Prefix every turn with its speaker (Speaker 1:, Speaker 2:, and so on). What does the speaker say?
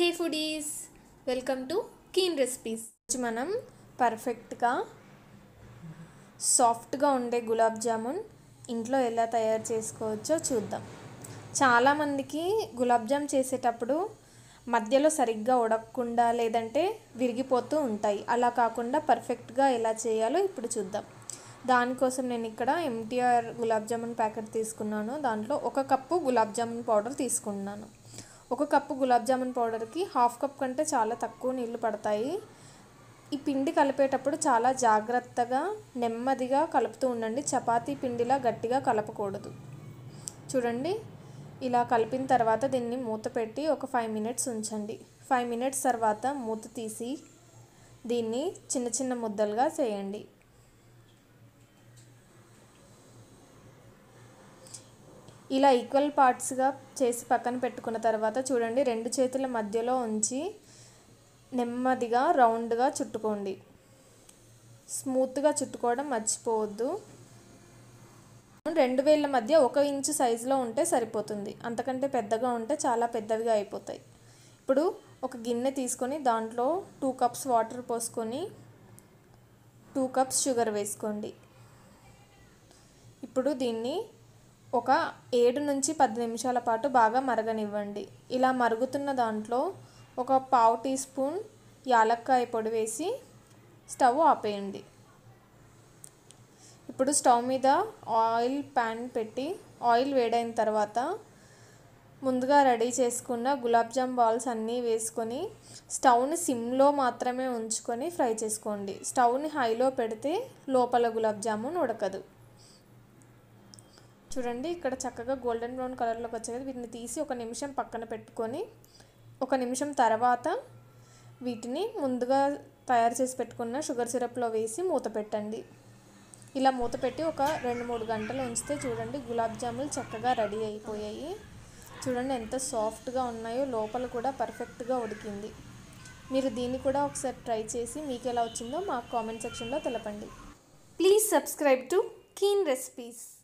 Speaker 1: hey foodies welcome to keen recipes మనం పర్ఫెక్ట్గా సాఫ్ట్గా ఉండే గులాబ్ జామున్ ఇంట్లో ఎలా తయారు చేసుకోవచ్చో చూద్దాం చాలామందికి గులాబ్ జామ్ చేసేటప్పుడు మధ్యలో సరిగ్గా ఉడకకుండా లేదంటే విరిగిపోతూ ఉంటాయి అలా కాకుండా పర్ఫెక్ట్గా ఎలా చేయాలో ఇప్పుడు చూద్దాం దానికోసం నేను ఇక్కడ ఎంటీఆర్ గులాబ్ జామున్ ప్యాకెట్ తీసుకున్నాను దాంట్లో ఒక కప్పు గులాబ్ జామున్ పౌడర్ తీసుకున్నాను ఒక కప్పు గులాబ్ జామున్ పౌడర్కి హాఫ్ కప్ కంటే చాలా తక్కువ నీళ్లు పడతాయి ఈ పిండి కలిపేటప్పుడు చాలా జాగ్రత్తగా నెమ్మదిగా కలుపుతూ ఉండండి చపాతీ పిండిలా గట్టిగా కలపకూడదు చూడండి ఇలా కలిపిన తర్వాత దీన్ని మూత పెట్టి ఒక ఫైవ్ మినిట్స్ ఉంచండి ఫైవ్ మినిట్స్ తర్వాత మూత తీసి దీన్ని చిన్న చిన్న ముద్దలుగా చేయండి ఇలా ఈక్వల్ పార్ట్స్గా చేసి పక్కన పెట్టుకున్న తర్వాత చూడండి రెండు చేతుల మధ్యలో ఉంచి నెమ్మదిగా రౌండ్గా చుట్టుకోండి స్మూత్గా చుట్టుకోవడం మర్చిపోవద్దు రెండు వేళ్ళ మధ్య ఒక ఇంచు సైజులో ఉంటే సరిపోతుంది అంతకంటే పెద్దగా ఉంటే చాలా పెద్దవిగా అయిపోతాయి ఇప్పుడు ఒక గిన్నె తీసుకొని దాంట్లో టూ కప్స్ వాటర్ పోసుకొని టూ కప్స్ షుగర్ వేసుకోండి ఇప్పుడు దీన్ని ఒక ఏడు నుంచి పది నిమిషాల పాటు బాగా మరగనివ్వండి ఇలా మరుగుతున్న దాంట్లో ఒక పావు టీ స్పూన్ యాలక్కాయ పొడి వేసి స్టవ్ ఆపేయండి ఇప్పుడు స్టవ్ మీద ఆయిల్ ప్యాన్ పెట్టి ఆయిల్ వేడైన తర్వాత ముందుగా రెడీ చేసుకున్న గులాబ్ జామ్ బాల్స్ అన్నీ వేసుకొని స్టవ్ని సిమ్లో మాత్రమే ఉంచుకొని ఫ్రై చేసుకోండి స్టవ్ని హైలో పెడితే లోపల గులాబ్ జామున్ ఉడకదు చూడండి ఇక్కడ చక్కగా గోల్డెన్ బ్రౌన్ కలర్లోకి వచ్చాయి వీటిని తీసి ఒక నిమిషం పక్కన పెట్టుకొని ఒక నిమిషం తర్వాత వీటిని ముందుగా తయారు చేసి పెట్టుకున్న షుగర్ సిరప్లో వేసి మూత పెట్టండి ఇలా మూత పెట్టి ఒక రెండు మూడు గంటలు ఉంచితే చూడండి గులాబ్ జాములు చక్కగా రెడీ అయిపోయాయి చూడండి ఎంత సాఫ్ట్గా ఉన్నాయో లోపల కూడా పర్ఫెక్ట్గా ఉడికింది మీరు దీన్ని కూడా ఒకసారి ట్రై చేసి మీకు ఎలా వచ్చిందో మాకు కామెంట్ సెక్షన్లో తెలపండి please subscribe to keen recipes